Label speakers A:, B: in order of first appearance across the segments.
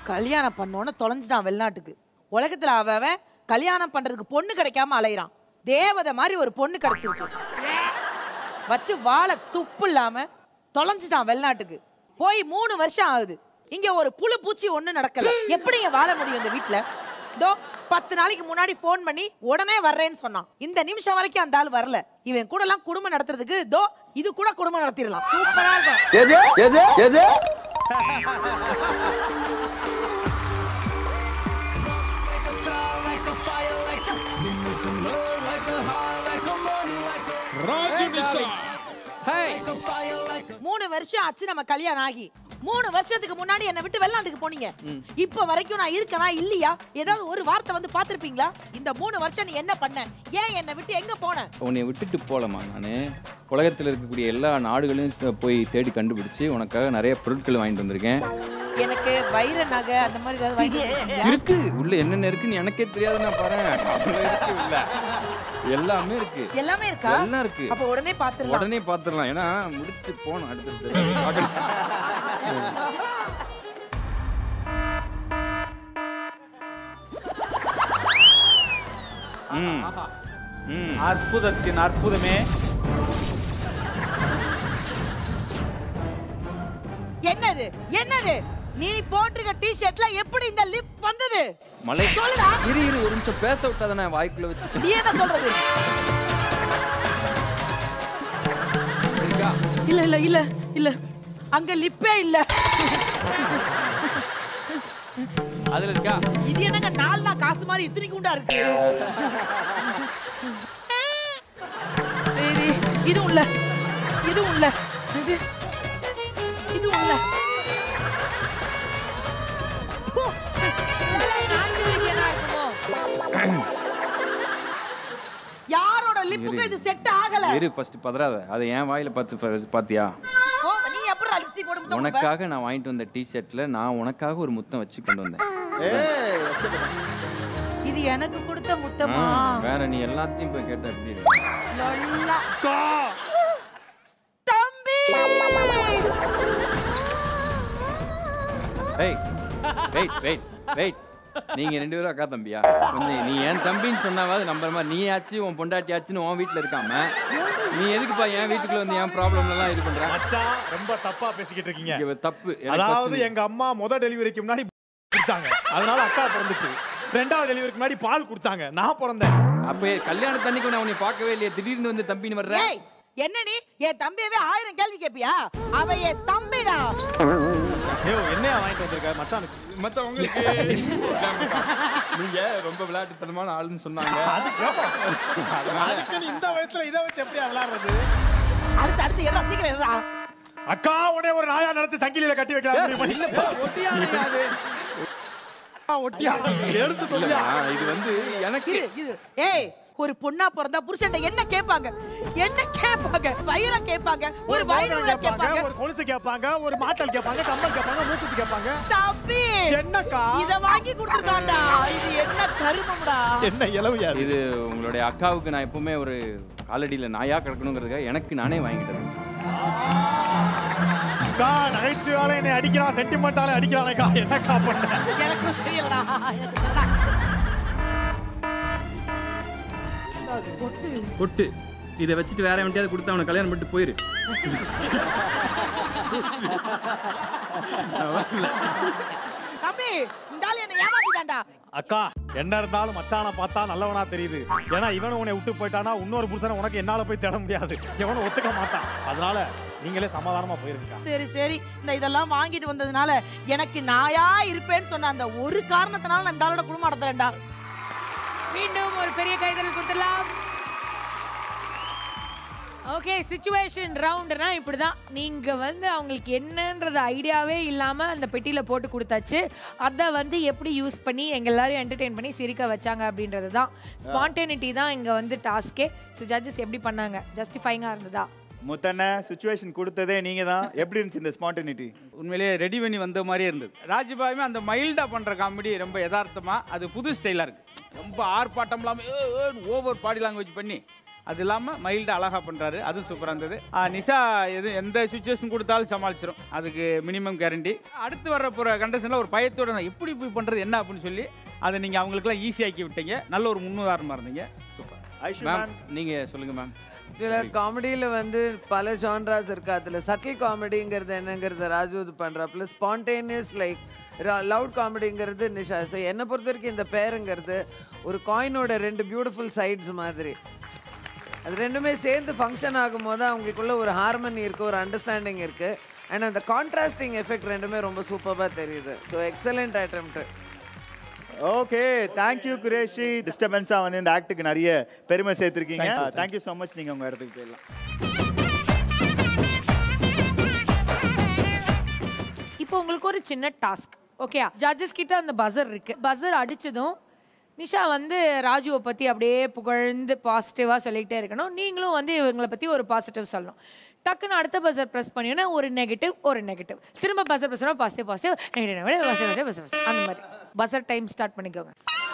A: கல்யாணம் பண்ணோன்னு தொலைஞ்சிட்டான் வெளிநாட்டுக்கு உலகத்துல அவன் அவன் கல்யாணம் பண்றதுக்கு பொண்ணு கிடைக்காம அலையிறான் தேவதை மாதிரி ஒரு பொண்ணு கிடைச்சிருக்கு வச்சு வாழை துப்பு இல்லாம தொலைஞ்சிட்டான் வெளிநாட்டுக்கு போய் மூணு வருஷம் ஆகுது இங்க ஒரு புழு பூச்சி ஒண்ணு நடக்கல எப்படிங்க வாழ முடியும் இந்த வீட்ல இதோ பத்து நாளைக்கு முன்னாடி ஃபோன் பண்ணி உடனே வர்றேன்னு சொன்னான் இந்த நிமிஷம் வரைக்கும் அந்த ஆள் வரல இவன் கூட எல்லாம் குடும்பம் நடத்துறதுக்கு இதோ இது கூட குடும்பம் நடத்திடலாம் சூப்பரா இருக்கும்
B: எது எது எது
A: மூணு வருஷம் ஆச்சு நம்ம கல்யாணம் ஆகி மூணு வருஷத்துக்கு முன்னாடி என்னை விட்டு வெளிநாட்டுக்கு போனீங்க இப்ப வரைக்கும் நான் இருக்கனா இல்லையா ஏதாவது ஒரு வார்த்தை வந்து பாத்திருப்பீங்களா இந்த மூணு வருஷம் நீ என்ன பண்ண ஏன் என்னை விட்டு எங்க போன
C: உன்னை விட்டுட்டு போகலம்மா நான் உலகத்தில் இருக்கக்கூடிய எல்லா நாடுகளையும் ச- போய் தேடி கண்டுபிடிச்சு உனக்காக நிறைய பொருட்கள் வாங்கிட்டு வந்திருக்கேன்
A: எனக்கு வைர நகை அந்த மாதிரி ஏதாவது வாங்கிட்டு வந்திருக்கீங்களா?
C: இருக்கு உள்ள என்னென்ன இருக்குன்னு எனக்கே தெரியாது நான் பாரு அவ்வளோ இருக்கு உள்ள எல்லாமே இருக்கு
A: எல்லாமே இருக்கா
C: எல்லாம் இருக்கு
A: அப்ப உடனே பாத்துடலாம்
C: உடனே பார்த்துடலாம் ஏன்னா முடிச்சுட்டு போகணும் அடுத்தது பார்க்கலாம். ம் ம்
D: அற்புதத்தின் அற்புதமே
A: என்னது என்னது நீ போட்டிருக்க டி-ஷர்ட்ல எப்படி இந்த லிப் வந்தது
C: மலை
A: சொல்லுடா
C: இரு இரு ஒரு நிமிஷம் பேச விட்டாதானே வாய்க்குள்ள வச்சு
A: நீ என்ன சொல்றது
C: இருக்கா
A: இல்ல இல்ல இல்ல இல்ல அங்க லிப்பே இல்ல
C: அதுல இருக்கா
A: இது என்னங்க நாலு நாள் காசு மாதிரி இத்தனை குண்டா இருக்கு இது இது உள்ள இது உள்ள இது இது உள்ள யாரோட லிப்புக்கு இது செட் ஆகல
C: இரு ஃபர்ஸ்ட் பதறாத அதை என் வாயில பார்த்து ஃப- பாத்தியா
A: ஓ, நீ எப்படி லிப்ஸ்டிக் போட்டு முத்தம் கொடுப்ப?
C: உனக்காக நான் வாங்கிட்டு வந்த டிஷர்ட்ல நான் உனக்காக ஒரு முத்தம் வச்சு கொண்டு வந்தேன்
A: இது எனக்கு கொடுத்த
C: ஆ,
A: முத்தமா
C: வேற நீ எல்லாத்தையும் போய் கேட்ட எப்படி இருக்கு
A: லொல்லா. தம்பி
C: ஏய் வெயிட் வெயிட் வெயிட் நீங்க ரெண்டு பேரும் அக்கா தம்பியா கொஞ்சம் நீ என் தம்பின்னு சொன்னாவது நம்புற மாதிரி நீ ஆச்சு உன் பொண்டாட்டி ஆச்சுன்னு உன் வீட்ல இருக்காம நீ எதுக்குப்பா என் வீட்டுக்குள்ள வந்து என் ப்ராப்ளம் எல்லாம் இது பண்ற
D: மச்சான் ரொம்ப தப்பா பேசிக்கிட்டு இருக்கீங்க
C: இங்க தப்பு எனக்கு
D: அதாவது
C: first
D: எங்க அம்மா முத டெலிவரிக்கு முன்னாடி குடிச்சாங்க அதனால அக்கா பிறந்துச்சு ரெண்டாவது டெலிவரிக்கு முன்னாடி பால் குடிச்சாங்க நான் பிறந்தேன்
C: அப்ப கல்யாணத்தன்னைக்கு நான் உன்னை பார்க்கவே இல்லையே திடீர்னு வந்து தம்பின்னு வர்ற
A: ஏய் என்ன நீ என் தம்பியவே ஆயிரம் கேள்வி கேப்பியா அவ என் தம்பிடா
D: ஐயோ என்னையா வாங்கிட்டு வந்திருக்க மச்சானுக்கு
C: மச்சான் உங்களுக்கு நீங்க ரொம்ப விளையாட்டுத்தனமான ஆளுன்னு சொன்னாங்க
D: அதுக்கு நீ இந்த வயசுல இதை வச்சு எப்படியா விளையாடுறது
A: அடுத்து அடுத்து என்ன சீக்கிரம் என்னடா
D: அக்கா உடனே ஒரு நாயா நடத்தி சங்கிலியில கட்டி வைக்கலாம் இல்லப்பா ஒட்டியா எடுத்து சொல்லியா
C: இல்லம்மா, இது வந்து எனக்கு
A: இரு இரு ஏய் ஒரு பொண்ணா பிறந்தா புருஷன்ட்ட என்ன கேட்பாங்க என்ன கேட்பாங்க வயிறம் கேட்பாங்க ஒரு
D: ஒரு
A: வயிறு
D: மோதிரம் கேட்பாங்க
A: கேட்பாங்க
D: ஒரு கொலுசு கேட்பாங்க ஒரு மாட்டல் கேட்பாங்க கம்மல் கேட்பாங்க மூக்குத்தி கேட்பாங்க
A: தம்பி
D: என்னக்கா
A: இத வாங்கி கொடுத்துருக்காண்டா இது என்ன கருமம்டா
D: என்ன இளவையா இது
C: இது உங்களுடைய அக்காவுக்கு நான் எப்பவுமே ஒரு காலடியில நாயா கிடக்கணுங்கிறதுக்காக எனக்கு நானே வாங்கிட்டேன்
D: அக்கா நகைச்சுவால என்னை அடிக்கிறான் சென்டிமெண்டால அடிக்கிறானேக்கா என்னக்கா பண்ண
A: எனக்கு தெரியலடா எனக்கு தெரியலடா
C: கொட்டு இதை வச்சுட்டு வேற எவன்ட்டையாவது கொடுத்து அவனை கல்யாணம் பண்ணிட்டு போயிரு
A: தம்பி இந்த ஆளு என்ன ஏமாத்திட்டான்டா
D: அக்கா என்ன இருந்தாலும் மச்சான பார்த்தா நல்லவனா தெரியுது ஏன்னா இவன் உன்னை விட்டு போயிட்டானா இன்னொரு புருஷனை உனக்கு என்னால போய் தேட முடியாது இவனும் ஒத்துக்க மாட்டான் அதனால நீங்களே சமாதானமா போயிருக்கா
A: சரி சரி இந்த இதெல்லாம் வாங்கிட்டு வந்ததுனால எனக்கு நாயா இருப்பேன்னு சொன்ன அந்த ஒரு காரணத்தினால நான் இந்த ஆளோட குடும்பம் நடத்துறேன்டா
E: மீண்டும் ஒரு பெரிய கைதல் கொடுத்துடலாம் ஓகே சுச்சுவேஷன் ரவுண்டுனா இப்படி தான் நீங்கள் வந்து அவங்களுக்கு என்னன்றது ஐடியாவே இல்லாமல் அந்த பெட்டியில் போட்டு கொடுத்தாச்சு அதை வந்து எப்படி யூஸ் பண்ணி எங்கள் எல்லாரையும் என்டர்டெயின் பண்ணி சிரிக்க வச்சாங்க அப்படின்றது தான் ஸ்பான்டேனிட்டி தான் இங்கே வந்து டாஸ்கே ஸோ ஜட்ஜஸ் எப்படி பண்ணாங்க ஜஸ்டிஃபைங்காக இருந்ததா
F: முத்தண்ண சுச்சுவேஷன் கொடுத்ததே நீங்க தான் எப்படி இருந்துச்சு இந்த ஸ்பான்டினிட்டி
G: உண்மையிலேயே ரெடி பண்ணி வந்த மாதிரியே இருந்தது ராஜ்பாயுமே அந்த மைல்டாக பண்ணுற காமெடி ரொம்ப யதார்த்தமாக அது புது ஸ்டைலாக இருக்குது ரொம்ப ஆர்ப்பாட்டம் இல்லாமல் ஓவர் பாடி லாங்குவேஜ் பண்ணி அது இல்லாமல் மைல்டாக அழகாக பண்ணுறாரு அதுவும் சூப்பராக இருந்தது ஆ, நிஷா எது எந்த சுச்சுவேஷன் கொடுத்தாலும் சமாளிச்சிடும் அதுக்கு மினிமம் கேரண்டி அடுத்து வர போகிற கண்டஸ்டனில் ஒரு பயத்தோட நான் எப்படி போய் பண்ணுறது என்ன அப்படின்னு சொல்லி அதை நீங்கள் அவங்களுக்குலாம் ஈஸியாக்கி விட்டீங்க நல்ல ஒரு முன்னுதாரணமாக இருந்தீங்க சூப்பர்
F: ஐஷு
C: மேம்
F: மேம்
C: நீங்க சொல்லுங்க மேம்
B: சில காமெடியில் வந்து பல ஜான்ராஸ் இருக்கு அதில் சட்டில் காமெடிங்கிறது என்னங்கிறது ராஜு இது பண்ணுறாப்புல ஸ்பான்டேனியஸ் லைக் லவுட் காமெடிங்கிறது நிஷா So, என்னை பொறுத்த வரைக்கும் இந்த பேருங்கிறது ஒரு காயினோட ரெண்டு பியூட்டிஃபுல் சைட்ஸ் மாதிரி அது ரெண்டுமே சேர்ந்து ஃபங்க்ஷன் ஆகும்போது அவங்களுக்குள்ள ஒரு ஹார்மனி இருக்குது ஒரு அண்டர்ஸ்டாண்டிங் இருக்குது அண்ட் அந்த கான்ட்ராஸ்டிங் எஃபெக்ட் ரெண்டுமே ரொம்ப சூப்பராக தெரியுது so excellent attempt
F: okay thank you Qureshi டிஸ்டர்பன்ஸா வந்து இந்த ஆக்டுக்கு நிறைய பெருமை சேர்த்திருக்கீங்க
D: Thank you,
F: thank you so much நீங்க உங்க இடத்துக்கு போயிடலாம்
E: இப்போ உங்களுக்கு ஒரு சின்ன டாஸ்க் ஓகே ஜட்ஜஸ் கிட்ட அந்த பஸர் இருக்கு பஸர் அடிச்சதும் நிஷா வந்து ராஜுவை பற்றி அப்படியே புகழ்ந்து பாசிட்டிவாக சொல்லிக்கிட்டே இருக்கணும் நீங்களும் வந்து இவங்களை பற்றி ஒரு பாசிட்டிவ் சொல்லணும் டக்குன்னு அடுத்த பஸர் ப்ரெஸ் பண்ணினா ஒரு நெகட்டிவ் ஒரு நெகட்டிவ் திரும்ப பஸர் ப்ரெஸ் பண்ணால் positive positive negative positive positive positive அந்த மாதிரி பஸர் டைம் ஸ்டார்ட் பண்ணிக்கோங்க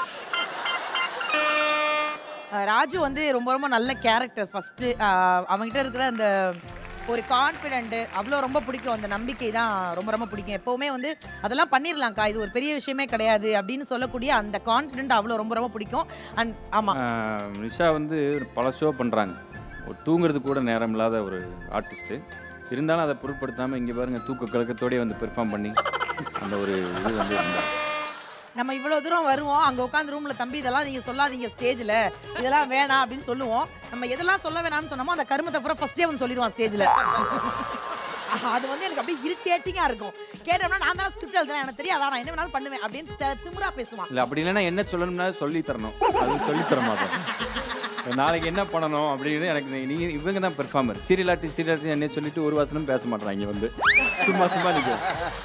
A: அஹ் ராஜு வந்து ரொம்ப ரொம்ப நல்ல கேரக்டர் ஃபர்ஸ்ட் அவங்ககிட்ட இருக்கிற அந்த ஒரு கான்ஃபிடென்ட் அவ்வளோ ரொம்ப பிடிக்கும் அந்த நம்பிக்கை தான் ரொம்ப ரொம்ப பிடிக்கும் எப்போவுமே வந்து அதெல்லாம் பண்ணிடலாம்க்கா இது ஒரு பெரிய விஷயமே கிடையாது அப்படின்னு சொல்லக்கூடிய அந்த கான்ஃபிடென்ட் அவ்வளோ ரொம்ப ரொம்ப பிடிக்கும் அண்ட் ஆமாம்
C: ஆஹ் நிஷா வந்து பல ஷோ பண்ணுறாங்க ஒரு தூங்குறது கூட நேரம் இல்லாத ஒரு ஆர்டிஸ்ட்டு இருந்தாலும் அதை பொருட்படுத்தாமல் இங்கே பாருங்க தூக்க கலக்கத்தோடயே வந்து பெர்ஃபார்ம் பண்ணி அந்த ஒரு இது வந்து இருந்தா.
A: நம்ம இவ்வளோ தூரம் வருவோம் அங்கே உட்காந்து ரூமில் தம்பி இதெல்லாம் நீங்கள் சொல்லாதீங்க ஸ்டேஜில் இதெல்லாம் வேணாம் அப்படின்னு சொல்லுவோம் நம்ம எதெல்லாம் சொல்ல வேணாம்னு சொன்னோமோ அந்த கருமத்தை பூரா ஃபஸ்ட்டே வந்து சொல்லிடுவான் ஸ்டேஜில் அது வந்து எனக்கு அப்படியே இரிட்டேட்டிங்காக இருக்கும் கேட்டோம்னா நான் தான் ஸ்கிரிப்ட் எழுதுறேன் எனக்கு தெரியாது நான் என்ன வேணாலும் பண்ணுவேன் அப்படின்னு த- திமிரா பேசுவான்
C: இல்லை அப்படி இல்லைன்னா என்ன சொல்லணும்னா சொல்லி தரணும் அது சொல்லி தர மாட்டோம் நாளைக்கு என்ன பண்ணணும் அப்படின்னு எனக்கு நீ- நீங்க இவங்க தான் performer serial artist serial artist என்ன சொல்லிட்டு ஒரு வசனம் பேச மாட்டாங்க வந்து சும்மா சும்மா நிற்கும்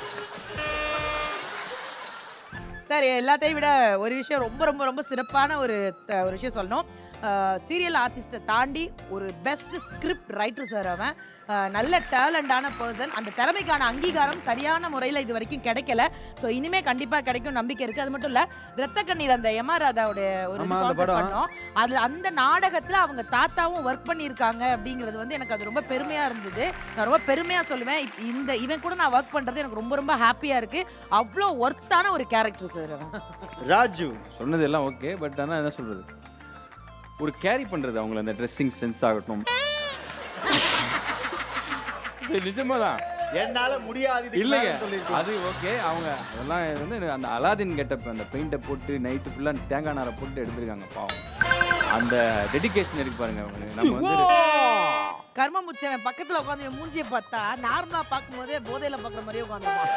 A: சார் எல்லாத்தையும் விட ஒரு விஷயம் ரொம்ப ரொம்ப ரொம்ப சிறப்பான ஒரு த- ஒரு விஷயம் சொல்லணும் சீரியல் ஆர்டிஸ்ட்டை தாண்டி ஒரு பெஸ்ட் ஸ்கிரிப்ட் ரைட்டர் சார் அவன் அஹ், நல்ல டேலண்டான பர்சன் அந்த திறமைக்கான அங்கீகாரம் சரியான முறையில் இது வரைக்கும் கிடைக்கல ஸோ இனிமே கண்டிப்பாக கிடைக்கும் நம்பிக்கை இருக்குது அது மட்டும் இல்லை ரத்த கண்ணீர் அந்த எம் ஆர் ராதாவுடைய ஒரு
H: ஆமா, அந்த
A: concept
H: படம்.
A: பண்ணோம் அதில் அந்த நாடகத்தில் அவங்க தாத்தாவும் ஒர்க் பண்ணியிருக்காங்க அப்படிங்கிறது வந்து எனக்கு அது ரொம்ப பெருமையாக இருந்தது நான் ரொம்ப பெருமையாக சொல்லுவேன் இப்ப இந்த இவன் கூட நான் ஒர்க் பண்ணுறது எனக்கு ரொம்ப ரொம்ப ஹாப்பியாக இருக்குது அவ்வளோ ஒர்த்தான ஒரு கேரக்டர் சார் அவன்
F: ராஜு
C: சொன்னது எல்லாம் ஓகே பட் ஆனால் என்ன சொல்கிறது ஒரு கேரி பண்ணுறது அவங்கள அந்த ட்ரெஸ்ஸிங் சென்ஸ் ஆகட்டும் இது நிஜமா தான்
F: என்னால முடியாது இதுக்கு
C: இல்லைங்க
F: மேல சொல்லிருக்கலாம்.
C: அது ஓகே அவங்க அதெல்லாம் வந்து எனக்கு அந்த அலாதின் கெட்டப் அந்த பெயிண்ட்டை போட்டு நைட்டு ஃபுல்லாக தேங்காய் நாரை போட்டு எடுத்திருக்காங்க பாவம் அந்த டெடிகேஷன் இருக்கு பாருங்க அவங்க. நம்ம வந்து
A: கர்ம முச்சவன் பக்கத்துல உட்காந்து இவன் மூஞ்சியை பார்த்தா நார்மலா பார்க்கும்போதே போதையில பார்க்குற மாதிரியே உட்காந்துருவான்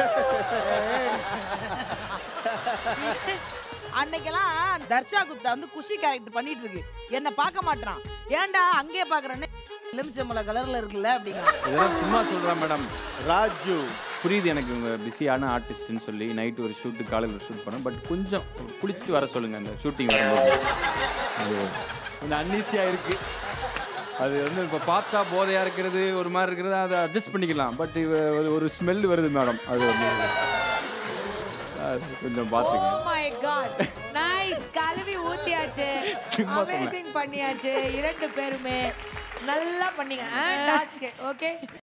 A: அன்னைக்கெல்லாம் தர்ஷா குப்தா வந்து குஷி கேரக்டர் பண்ணிட்டு இருக்கு என்ன பார்க்க மாட்டான் ஏன்டா அங்கேயே பாக்குறேன்னு எலுமிச்சம்பழ கலர்ல இருக்குல்ல அப்படிங்கிற
C: இதெல்லாம் சும்மா சொல்கிறேன் மேடம்
F: ராஜு
C: புரியுது எனக்கு இவங்க பிஸியான ஆர்டிஸ்ட்னு சொல்லி நைட்டு ஒரு ஷூட்டு காலையில் ஒரு ஷூட் பண்ணோம் பட் கொஞ்சம் குளிச்சுட்டு வர சொல்லுங்கள் அந்த ஷூட்டிங் வரும்போது அது கொஞ்சம் அன்னீசியாக இருக்குது அது வந்து இப்போ பார்த்தா போதையாக இருக்கிறது ஒரு மாதிரி இருக்கிறது அதை அட்ஜஸ்ட் பண்ணிக்கலாம் பட் ஒரு ஸ்மெல் வருது மேடம் அது வந்து அது கொஞ்சம்
E: ஓ
C: பார்த்துங்க
E: மை காட் நைஸ் கழுவி ஊத்தியாச்சு
C: சும்மா சொன்னேன்.
E: அமேசிங் பண்ணியாச்சு இரண்டு பேருமே நல்லா பண்ணீங்க டாஸ்க் ஓகே